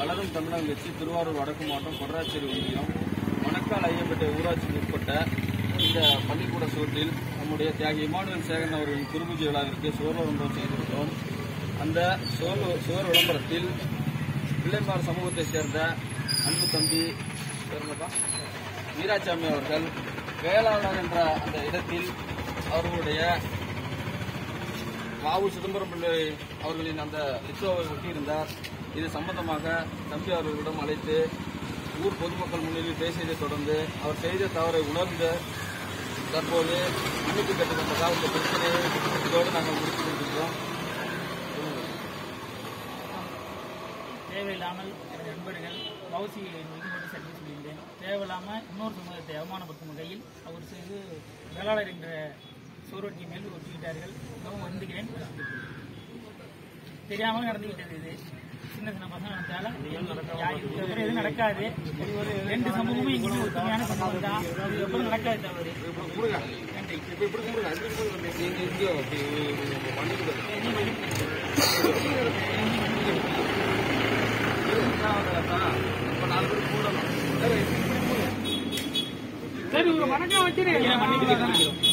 வளரும் தமிழகம் கட்சி திருவாரூர் வடக்கு மாவட்டம் கொடராச்சேரி ஒன்றியம் மணக்கால் ஐயப்பேட்டை ஊராட்சிக்கு உட்பட்ட இந்த பள்ளிக்கூட சுவற்றில் நம்முடைய தியாகி இமானுவேல் சேகரன் அவர்களின் குருபூஜை விழாவிற்கு சுவர் விளம்பரம் செய்திருக்கிறோம் அந்த சுவர் சுவர் விளம்பரத்தில் பிள்ளைமார் சமூகத்தைச் சேர்ந்த அன்பு தம்பி பேருங்கப்பா வீராசாமி அவர்கள் வேளாளர் என்ற அந்த இடத்தில் அவர்களுடைய வாவு சிதம்பரம் பிள்ளை அவர்களின் அந்த லிச்சோவை ஒட்டியிருந்தார் இது சம்பந்தமாக தம்பி அவர்களிடம் அழைத்து ஊர் பொதுமக்கள் முன்னிலையில் பேசியதை தொடர்ந்து அவர் செய்த தவறை உணர்ந்து தற்போது மன்னிப்பு கேட்டுக்கொண்டதால் இந்த பிரச்சனையை இதோடு நாங்கள் முடித்துக் கொண்டிருக்கிறோம் தேவையில்லாமல் எனது நண்பர்கள் பௌசி மிகும்போது சர்வீஸ் சொல்லியிருந்தேன் தேவையில்லாமல் இன்னொரு சமூகத்தை அவமானப்படுத்தும் வகையில் அவர் செய்து வேளாளர் என்ற சுவரொட்டி மேல் ஒட்டிவிட்டார்கள் மிகவும் வருந்துகிறேன் தெரியாமல் நடந்துவிட்டது இது சின்ன சின்ன பசங்க நடந்தாலும் இதுக்கப்புறம் எதுவும் நடக்காது இது ஒரு ரெண்டு சமூகமும் இங்கே ஒத்துமையான சமூகம் தான் இதுக்கப்புறம் நடக்காது தவறு நன்றி இப்போ இப்படி கொடுங்க இங்கே இங்கே அப்படி மன்னிப்பு கேட்டு இப்போ நாலு பேர் கூடணும் சரி ஒரு வணக்கம் வச்சிரு மன்னிப்பு கேட்கிறேன்